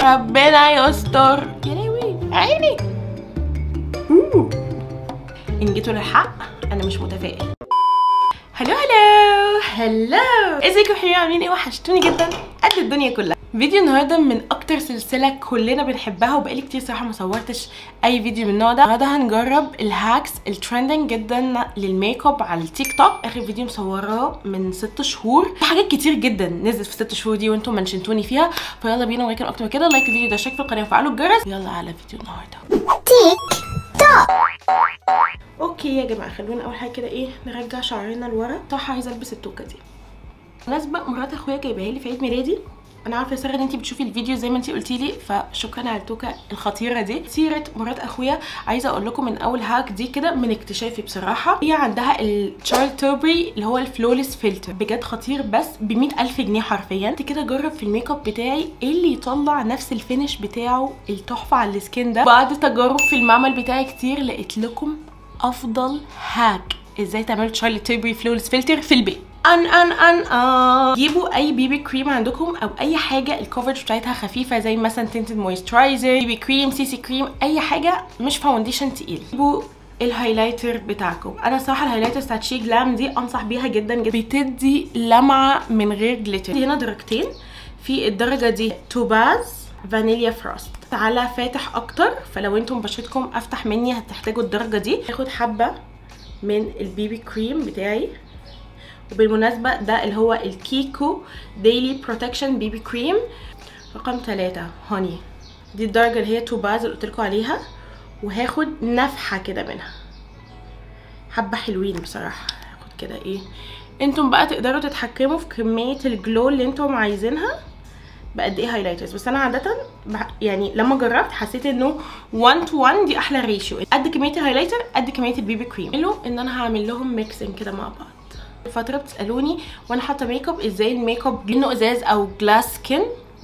ربنا يستر يا لهوي عيني أوه. ان جيتوا للحق انا مش متفائل هلو هلو هلو ازيكم يا حبايبي عاملين ايه وحشتوني جدا قد الدنيا كلها فيديو النهارده من اكتر سلسله كلنا بنحبها وبقالي كتير صراحه ما صورتش اي فيديو من النوع ده النهارده هنجرب الهاكس الترندنج جدا للميك اب على التيك توك اخر فيديو مصوراه من ست شهور في حاجات كتير جدا نزلت في ست شهور دي وانتم منشنتوني فيها فيلا بينا ولكن اكتر من كده لايك الفيديو ده اشترك في القناه وفعلوا الجرس يلا على فيديو النهارده تيك توك اوكي يا جماعه خلونا اول حاجه كده ايه نرجع شعرنا لورا صح عايزه البس التوكه دي مناسبه مرات اخويا جايباها لي في عيد ميلادي انا عارفه يا ساره ان انت بتشوفي الفيديو زي ما انت قلتي لي فشكرا على التوكه الخطيره دي سيره مرات اخويا عايزه اقول لكم من اول هاك دي كده من اكتشافي بصراحه هي عندها التشارل توبري اللي هو الفلوليس فلتر بجد خطير بس ب ألف جنيه حرفيا انت كده جرب في الميك اب بتاعي ايه اللي يطلع نفس الفينش بتاعه التحفه على السكين ده بعد تجارب في المعمل بتاعي كتير لقيت لكم افضل هاك ازاي تعملوا تشارلي تيبري فلولس فلتر في البيت ان ان ان اه جيبوا اي بيبي كريم عندكم او اي حاجه الكفرج بتاعتها خفيفه زي مثلا تنتد مويسترايزر بيبي كريم سي سي كريم اي حاجه مش فاونديشن تقيل جيبوا الهايلايتر بتاعكم انا صراحه الهايلايتر بتاعت شي جلام دي انصح بيها جدا جدا بتدي لمعه من غير جليتر هنا درجتين في الدرجه دي توباز فانيليا فروست على فاتح اكتر فلو انتم بشرتكم افتح مني هتحتاجوا الدرجه دي هاخد حبه من البيبي كريم بتاعي وبالمناسبه ده اللي هو الكيكو ديلي بروتكشن بيبي كريم رقم 3 هوني دي الدرجه اللي هي توباز اللي قلت لكم عليها وهاخد نفحه كده منها حبه حلوين بصراحه هاخد كده ايه انتم بقى تقدروا تتحكموا في كميه الجلو اللي انتم عايزينها بقد ايه هايلايترز بس انا عاده يعني لما جربت حسيت انه 1 تو 1 دي احلى ريشيو قد كميه الهايلايتر قد كميه البيبي كريم قالوا ان انا هعمل لهم ميكسنج كده مع بعض فتره بتسالوني وانا حاطه ميك اب ازاي الميك اب لونه ازاز او جلاس سكين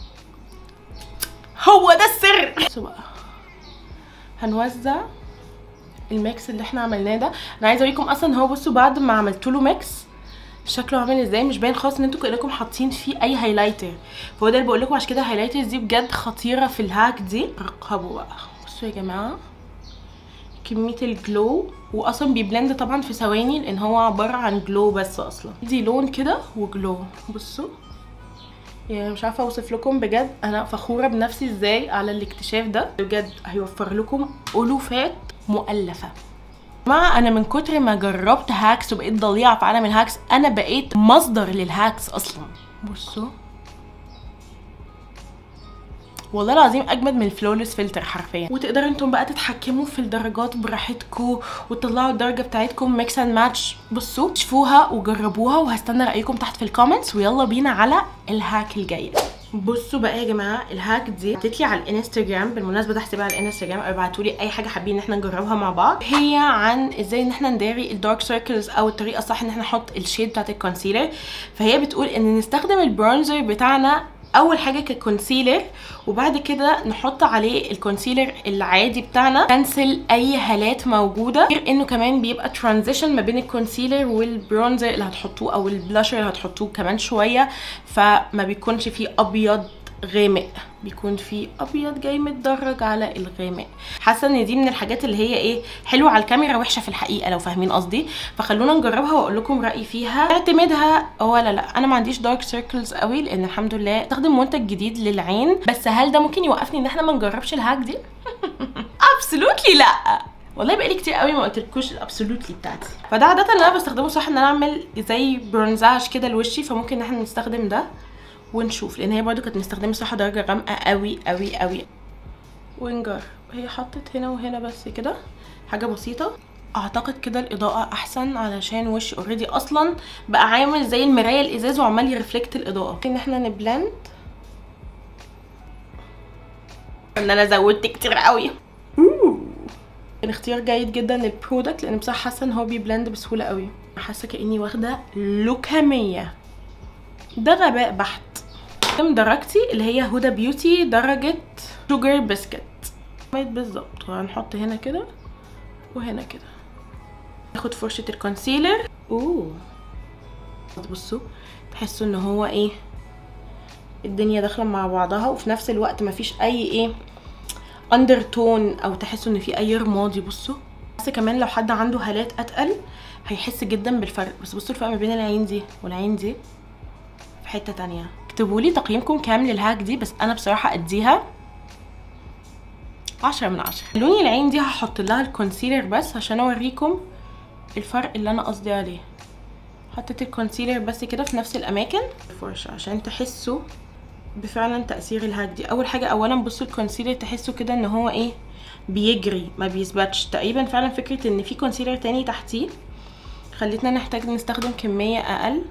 هو ده السر بصوا بقى هنوزع الميكس اللي احنا عملناه ده انا عايزه اوريكم اصلا هو بصوا بعد ما عملت له ميكس شكله عامل ازاي مش باين خالص ان انتوا كانكم حاطين فيه اي هايلايتر فهو ده اللي بقول لكم عشان كده الهايلايترز دي بجد خطيره في الهاك دي رقبوا بقى بصوا يا جماعه كميه الجلو واصلا بيبلند طبعا في ثواني لان هو عباره عن جلو بس اصلا دي لون كده وجلو بصوا يعني مش عارفه اوصف لكم بجد انا فخوره بنفسي ازاي على الاكتشاف ده بجد هيوفر لكم الوفات مؤلفه مع انا من كتر ما جربت هاكس وبقيت ضليعه في عالم الهاكس انا بقيت مصدر للهاكس اصلا بصوا والله العظيم اجمد من الفلولس فلتر حرفيا وتقدروا انتم بقى تتحكموا في الدرجات براحتكم وتطلعوا الدرجه بتاعتكم ميكس اند ماتش بصوا شوفوها وجربوها وهستنى رايكم تحت في الكومنتس ويلا بينا على الهاك الجاي بصوا بقى يا جماعه الهاك دي حطيت لي على الانستجرام بالمناسبه ده هسيبها على الانستجرام او ابعتوا لي اي حاجه حابين ان احنا نجربها مع بعض هي عن ازاي ان احنا نداري الدارك سيركلز او الطريقه الصح ان احنا نحط الشيد بتاعت الكونسيلر فهي بتقول ان نستخدم البرونزر بتاعنا اول حاجه ككونسيلر وبعد كده نحط عليه الكونسيلر العادي بتاعنا كنسل اي هالات موجوده غير انه كمان بيبقى ترانزيشن ما بين الكونسيلر والبرونزر اللي هتحطوه او البلاشر اللي هتحطوه كمان شويه فما بيكونش فيه ابيض غامق بيكون في ابيض جاي متدرج على الغامق حاسه ان دي من الحاجات اللي هي ايه حلوه على الكاميرا وحشه في الحقيقه لو فاهمين قصدي فخلونا نجربها واقول لكم رايي فيها اعتمدها ولا لا انا ما عنديش دارك سيركلز قوي لان الحمد لله استخدم منتج جديد للعين بس هل ده ممكن يوقفني ان احنا ما نجربش الهاك دي ابسولوتلي لا والله بقالي كتير قوي ما قلتلكوش الابسولوتلي بتاعتي فده عاده اللي انا بستخدمه صح ان انا اعمل زي برونزاج كده لوشي فممكن ان احنا نستخدم ده ونشوف لان هي برضو كانت مستخدمه صراحه درجه غامقه قوي قوي قوي ونجرب هي حطت هنا وهنا بس كده حاجه بسيطه اعتقد كده الاضاءه احسن علشان وشي اوريدي اصلا بقى عامل زي المرايه الازاز وعمال يرفلكت الاضاءه ان احنا نبلند ان انا زودت كتير قوي الاختيار جيد جدا للبرودكت لان بصراحه حاسه ان هو بيبلند بسهوله قوي حاسه كاني واخده لوكاميه ده غباء بحت كم درجتي اللي هي هدى بيوتي درجة شوجر بسكت بالظبط وهنحط هنا كده وهنا كده ناخد فرشة الكونسيلر اوه بصوا تحسوا ان هو ايه الدنيا داخله مع بعضها وفي نفس الوقت مفيش اي ايه اندر تون او تحسوا ان في اي رمادي بصوا بس كمان لو حد عنده هالات اتقل هيحس جدا بالفرق بس بصوا الفرق ما بين العين دي والعين دي في حته تانية اكتبوا لي تقييمكم كام للهاك دي بس انا بصراحه اديها عشرة من عشرة لوني العين دي هحط لها الكونسيلر بس عشان اوريكم الفرق اللي انا قصدي عليه حطيت الكونسيلر بس كده في نفس الاماكن فرشة عشان تحسوا بفعلا تاثير الهاك دي اول حاجه اولا بصوا الكونسيلر تحسوا كده ان هو ايه بيجري ما بيثبتش تقريبا فعلا فكره ان في كونسيلر تاني تحتيه خلتنا نحتاج نستخدم كميه اقل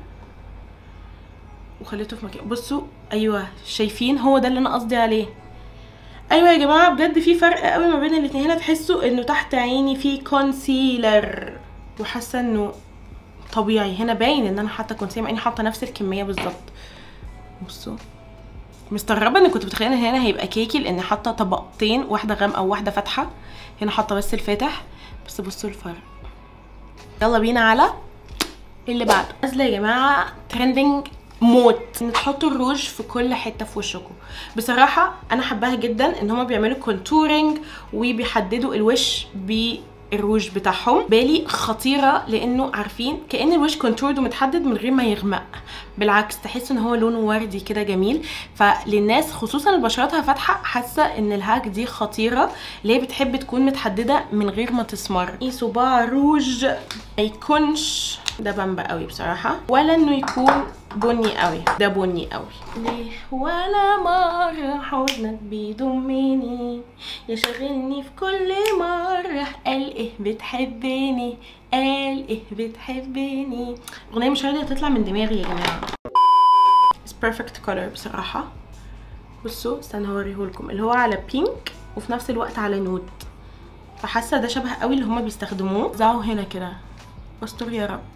وخليته في مكان بصوا ايوه شايفين هو ده اللي انا قصدي عليه ايوه يا جماعه بجد في فرق قوي ما بين الاتنين هنا تحسوا انه تحت عيني في كونسيلر وحاسه انه طبيعي هنا باين ان انا حاطه كونسيلر مع اني حاطه نفس الكميه بالظبط بصوا مستغربه ان كنت متخيله ان هنا هيبقى كيكي لان حاطه طبقتين واحده غامقه وواحده فاتحه هنا حاطه بس الفاتح بس بصوا الفرق يلا بينا على اللي بعده نازله يا جماعه ترندنج موت ان تحطوا الروج في كل حته في وشكم بصراحه انا حباها جدا ان هما بيعملوا كونتورنج وبيحددوا الوش بالروج بتاعهم بالي خطيره لانه عارفين كان الوش كونتورد ومتحدد من غير ما يغمق بالعكس تحس ان هو لونه وردي كده جميل فللناس خصوصا اللي بشرتها فاتحه حاسه ان الهاك دي خطيره اللي هي بتحب تكون متحدده من غير ما تسمر ايه صباع روج ما يكونش ده بامبا قوي بصراحه ولا انه يكون بني قوي ده بني قوي ليه ولا مرة حضنك بيضمني يشغلني في كل مرة قال ايه بتحبني قال ايه بتحبني اغنية مش راضية تطلع من دماغي يا جماعة It's perfect color بصراحة بصوا استنى هوريهولكم اللي هو على بينك وفي نفس الوقت على نود فحاسة ده شبه قوي اللي هما بيستخدموه زعوا هنا كده استر يا رب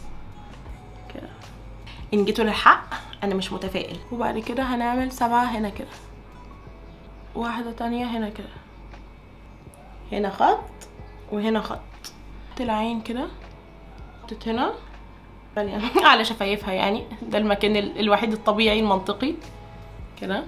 كده ان جيتوا للحق انا مش متفائل وبعد كده هنعمل سبعة هنا كده واحدة تانية هنا كده هنا خط وهنا خط العين كده حطيت هنا على شفايفها يعني ده المكان ال- الوحيد الطبيعي المنطقي كده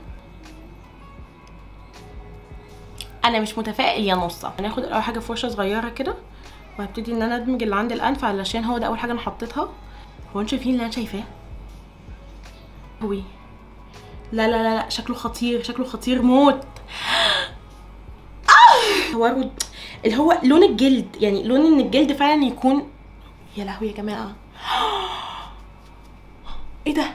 انا مش متفائل يا نصة هناخد اول حاجه فرشه صغيره كده وهبتدي ان انا ادمج اللي عند الانف علشان هو ده اول حاجه انا حطيتها هو انتوا شايفين اللي انا شايفاه هوي لا لا لا لا شكله خطير شكله خطير موت آه! هو ورد اللي هو لون الجلد يعني لون ان الجلد فعلا يكون يا لهوي يا جماعه ايه ده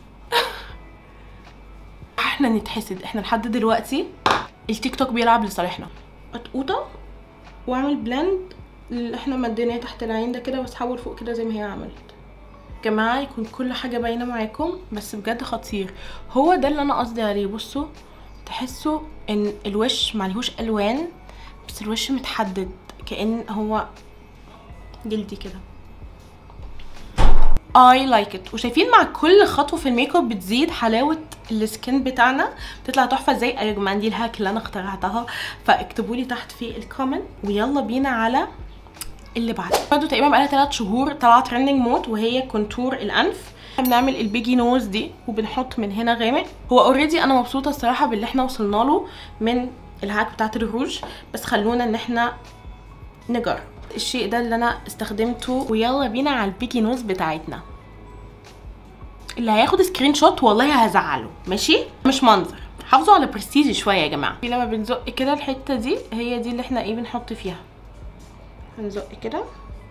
احنا نتحسد احنا لحد دلوقتي التيك توك بيلعب لصالحنا قطقوطه واعمل بلند اللي احنا مديناه تحت العين ده كده واسحبه لفوق كده زي ما هي عملت جماعه يكون كل حاجه باينه معاكم بس بجد خطير هو ده اللي انا قصدي عليه بصوا تحسوا ان الوش معلهوش الوان بس الوش متحدد كأن هو جلدي كده اي لايك ات وشايفين مع كل خطوه في الميك اب بتزيد حلاوه السكين بتاعنا بتطلع تحفه ازاي ايوه يا جماعه دي الهاك اللي انا اخترعتها فاكتبوا لي تحت في الكومنت ويلا بينا على اللي بعده برضه تقريبا بقالها 3 شهور طلعت ترندنج مود وهي كونتور الانف بنعمل البيجي نوز دي وبنحط من هنا غامق هو اوريدي انا مبسوطه الصراحه باللي احنا وصلنا له من الهاك بتاعت الروج بس خلونا ان احنا نجرب الشيء ده اللي انا استخدمته ويلا بينا على البيجي نوز بتاعتنا اللي هياخد سكرين شوت والله هزعله ماشي مش منظر حافظوا على برستيج شويه يا جماعه لما بنزق كده الحته دي هي دي اللي احنا ايه بنحط فيها هنزق كده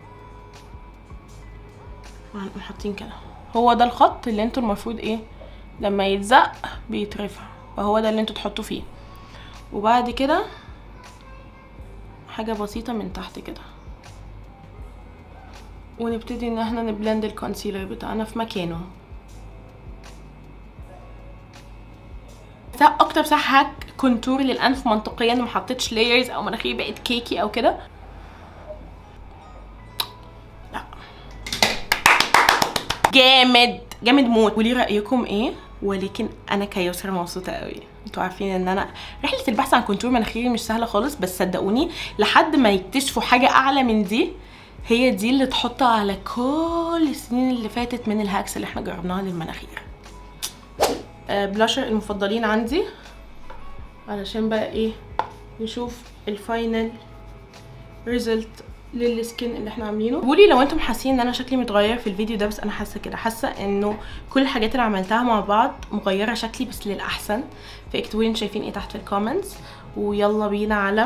وهنقوم حاطين كده هو ده الخط اللي انتوا المفروض ايه لما يتزق بيترفع فهو ده اللي انتوا تحطوا فيه وبعد كده حاجة بسيطة من تحت كده ونبتدي ان احنا نبلند الكونسيلر بتاعنا في مكانه ده اكتر صح هاك كونتور للانف منطقيا ما حطيتش لايرز او مناخيري بقت كيكي او كده لا جامد جامد موت وليه رايكم ايه ولكن انا كيسرى مبسوطه قوي انتوا عارفين ان انا رحله البحث عن كونتور مناخيري مش سهله خالص بس صدقوني لحد ما يكتشفوا حاجه اعلى من دي هي دي اللي تحطها على كل السنين اللي فاتت من الهاكس اللي احنا جربناها للمناخير بلاشر المفضلين عندي علشان بقى ايه نشوف الفاينل ريزلت للسكين اللي احنا عاملينه قولي لو انتم حاسين ان انا شكلي متغير في الفيديو ده بس انا حاسه كده حاسه انه كل الحاجات اللي عملتها مع بعض مغيره شكلي بس للاحسن فاكتبوا لي شايفين ايه تحت في الكومنتس ويلا بينا على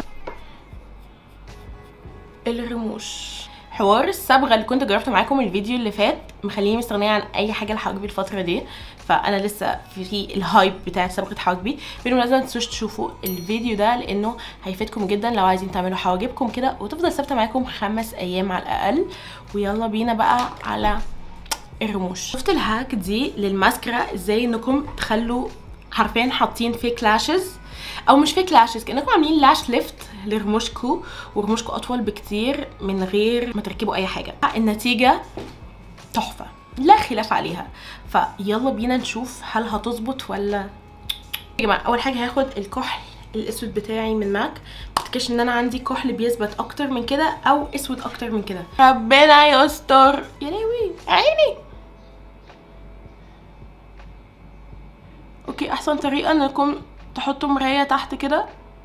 الرموش حوار الصبغه اللي كنت جربته معاكم الفيديو اللي فات مخليني مستغنيه عن اي حاجه لحواجبي الفتره دي فانا لسه في الهايب بتاع صبغه حواجبي بالمناسبه ما تنسوش تشوفوا الفيديو ده لانه هيفيدكم جدا لو عايزين تعملوا حواجبكم كده وتفضل ثابته معاكم خمس ايام على الاقل ويلا بينا بقى على الرموش شفت الهاك دي للماسكرا ازاي انكم تخلوا حرفيا حاطين فيك لاشز او مش فيك لاشز كانكم عاملين لاش ليفت لرموشكو ورموشكو اطول بكتير من غير ما تركبوا اي حاجه النتيجه تحفه لا خلاف عليها فيلا بينا نشوف هل هتظبط ولا يا جماعه اول حاجه هاخد الكحل الاسود بتاعي من ماك متفتكرش ان انا عندي كحل بيثبت اكتر من كده او اسود اكتر من كده ربنا يستر يا لهوي عيني اوكي احسن طريقه انكم تحطوا مرايه تحت كده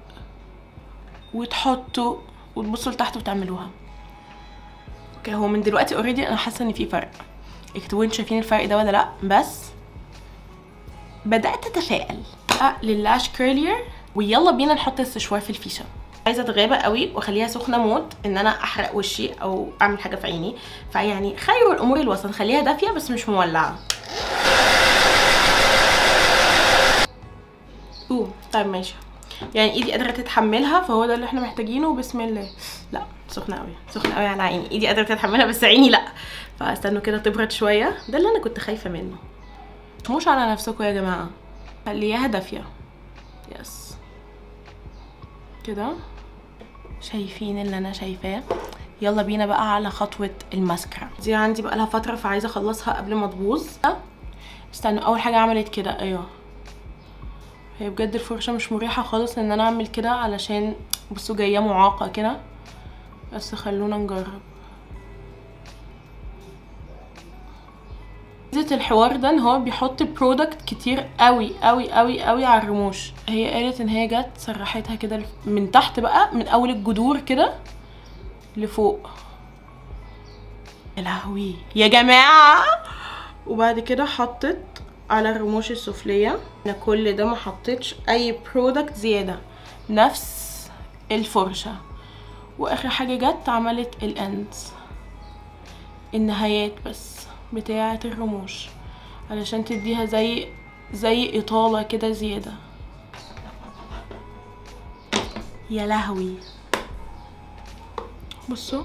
وتحطوا وتبصوا لتحت وتعملوها اوكي هو من دلوقتي اوريدي انا حاسه ان في فرق اكتبوا انتوا شايفين الفرق ده ولا لا بس بدات اتفائل للاش كيرلير ويلا بينا نحط السشوار في الفيشه عايزه اتغابى قوي واخليها سخنه موت ان انا احرق وشي او اعمل حاجه في عيني فيعني خير الامور الوسط خليها دافيه بس مش مولعه اوه طيب ماشي يعني ايدي قادره تتحملها فهو ده اللي احنا محتاجينه بسم الله لا سخنه قوي سخنه قوي على عيني ايدي قادره تتحملها بس عيني لا فاستنوا كده تبرد شويه ده اللي انا كنت خايفه منه مش على نفسكم يا جماعه خليها دافيه يس كده شايفين اللي انا شايفاه يلا بينا بقى على خطوه الماسكرا دي عندي بقى لها فتره فعايزه اخلصها قبل ما تبوظ استنوا اول حاجه عملت كده ايوه هي بجد الفرشه مش مريحه خالص ان انا اعمل كده علشان بصوا جايه معاقه كده بس خلونا نجرب ميزه الحوار ده ان هو بيحط برودكت كتير قوي قوي قوي قوي على الرموش هي قالت ان هي جت سرحتها كده من تحت بقى من اول الجذور كده لفوق يا لهوي يا جماعه وبعد كده حطت على الرموش السفليه انا كل ده ما حطيتش اي برودكت زياده نفس الفرشه واخر حاجه جت عملت الاندز النهايات بس بتاعه الرموش علشان تديها زي زي اطاله كده زياده يا لهوي بصوا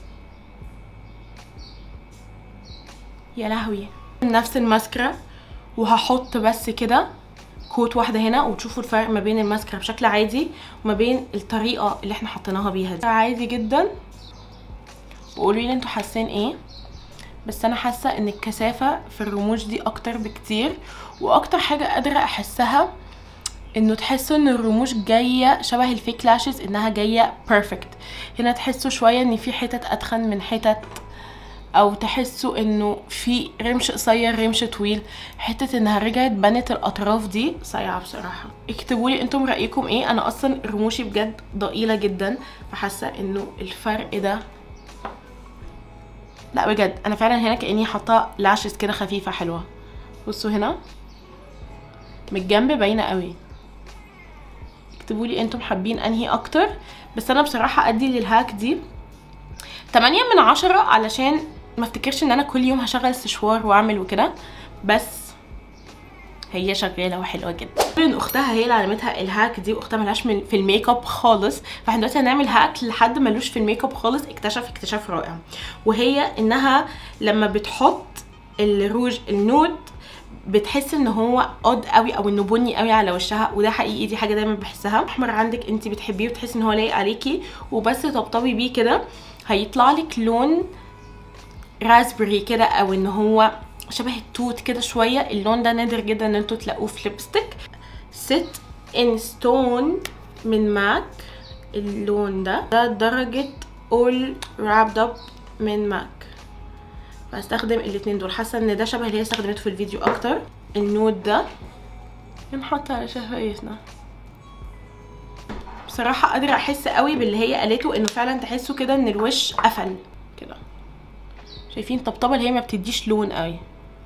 يا لهوي نفس الماسكرا وهحط بس كده كوت واحده هنا وتشوفوا الفرق ما بين الماسكرا بشكل عادي وما بين الطريقه اللي احنا حطيناها بيها دي عادي جدا وقولوا لي انتوا حاسين ايه بس انا حاسه ان الكثافه في الرموش دي اكتر بكتير واكتر حاجه قادره احسها انه تحسوا ان الرموش جايه شبه الفيك لاشز انها جايه بيرفكت هنا تحسوا شويه ان في حتت اتخن من حتت او تحسوا انه في رمش قصير رمش طويل حته انها رجعت بنت الاطراف دي صايعه بصراحه اكتبوا لي انتم رايكم ايه انا اصلا رموشي بجد ضئيله جدا فحاسه انه الفرق ده لا بجد انا فعلا هنا كاني حاطه لاشز كده خفيفه حلوه بصوا هنا من الجنب باينه قوي اكتبوا لي انتم حابين انهي اكتر بس انا بصراحه ادي للهاك دي 8 من عشرة علشان ما افتكرش ان انا كل يوم هشغل سشوار واعمل وكده بس هي شغاله وحلوه جدا ان اختها هي اللي علمتها الهاك دي واختها ملهاش في الميك اب خالص فاحنا دلوقتي هنعمل هاك لحد ملوش في الميك اب خالص اكتشف اكتشاف رائع وهي انها لما بتحط الروج النود بتحس ان هو قد قوي او انه بني قوي على وشها وده حقيقي دي حاجه دايما بحسها احمر عندك انت بتحبيه وتحسي ان هو لايق عليكي وبس طبطبي بيه كده هيطلع لك لون راسبري كده او ان هو شبه التوت كده شويه اللون ده نادر جدا ان انتوا تلاقوه في ليبستيك ست ان ستون من ماك اللون ده ده درجه all wrapped up من ماك فاستخدم الاتنين دول حاسه ان ده شبه اللي هي استخدمته في الفيديو اكتر النود ده نحط على شفايفنا بصراحة قادرة احس قوي باللي هي قالته انه فعلا تحسوا كده ان الوش قفل كده شايفين الطبطبة اللي هي ما بتديش لون قوي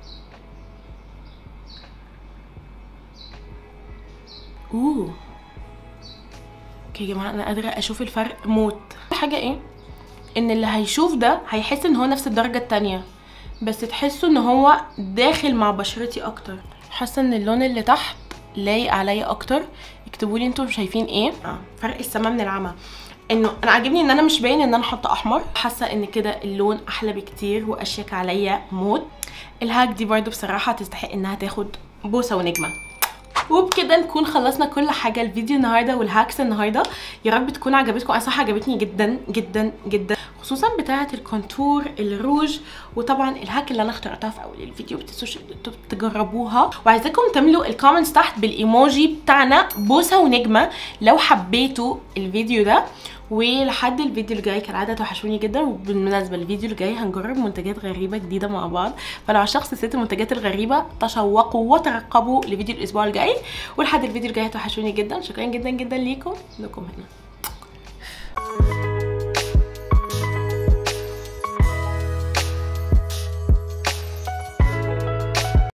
اوه اوكي يا جماعة انا قادرة اشوف الفرق موت حاجة ايه ان اللي هيشوف ده هيحس ان هو نفس الدرجة التانية بس تحسوا ان هو داخل مع بشرتي اكتر حاسة ان اللون اللي تحت لايق عليا اكتر اكتبوا لي انتوا شايفين ايه اه فرق السما من العمى انه انا عاجبني ان انا مش باين ان انا حاطه احمر حاسه ان كده اللون احلى بكتير واشيك عليا موت الهاك دي برضو بصراحه تستحق انها تاخد بوسه ونجمه وبكده نكون خلصنا كل حاجه الفيديو النهارده والهاكس النهارده يا رب تكون عجبتكم انا صراحه عجبتني جدا جدا جدا خصوصا بتاعه الكونتور الروج وطبعا الهاك اللي انا اخترتها في اول الفيديو بتنسوش تجربوها وعايزاكم تملوا الكومنتس تحت بالايموجي بتاعنا بوسه ونجمه لو حبيتوا الفيديو ده ولحد الفيديو الجاي كالعاده توحشوني جدا وبالمناسبه الفيديو الجاي هنجرب منتجات غريبه جديده مع بعض فلو عشان سلسله المنتجات الغريبه تشوقوا وترقبوا لفيديو الاسبوع الجاي ولحد الفيديو الجاي توحشوني جدا شكرا جدا جدا ليكم انكم هنا